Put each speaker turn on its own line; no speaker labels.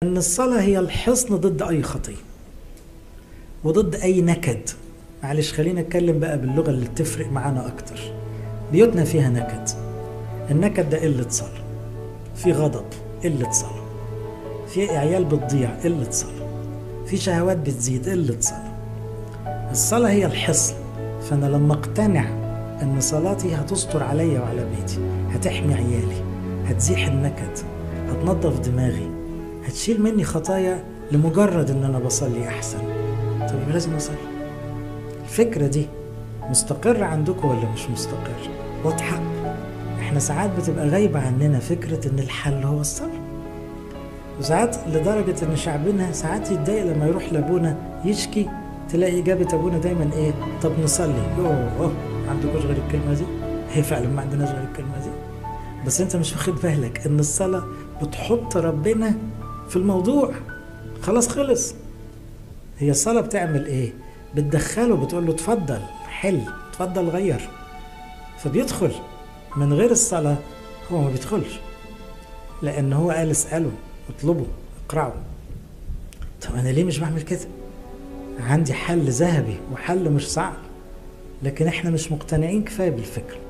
ان الصلاه هي الحصن ضد اي خطيه وضد اي نكد معلش خلينا نتكلم بقى باللغه اللي تفرق معانا اكتر بيوتنا فيها نكد النكد ده قله صلاه في غضب قله صلاه في عيال بتضيع قله صلاه في شهوات بتزيد قله صلاه الصلاه هي الحصن فانا لما اقتنع ان صلاتي هتستر عليا وعلى بيتي هتحمي عيالي هتزيح النكد هتنظف دماغي هتشيل مني خطايا لمجرد ان انا بصلي احسن طب يبقى لازم اصلي الفكره دي مستقرة عندكم ولا مش مستقر واضحة احنا ساعات بتبقى غايبة عننا فكرة ان الحل هو الصلاة وساعات لدرجة ان شعبنا ساعات يتضايق لما يروح لابونا يشكي تلاقي اجابة ابونا دايما ايه طب نصلي يوه عندكوش غير الكلمة دي هي فعلا ما عندناش غير الكلمة دي بس انت مش واخد بالك ان الصلاة بتحط ربنا في الموضوع خلاص خلص هي الصلاة بتعمل ايه بتدخله بتقول له اتفضل حل اتفضل غير فبيدخل من غير الصلاة هو ما بيدخلش لأن هو قال اسأله اطلبه اقرأه طب أنا ليه مش بعمل كده عندي حل ذهبي وحل مش صعب لكن احنا مش مقتنعين كفاية بالفكرة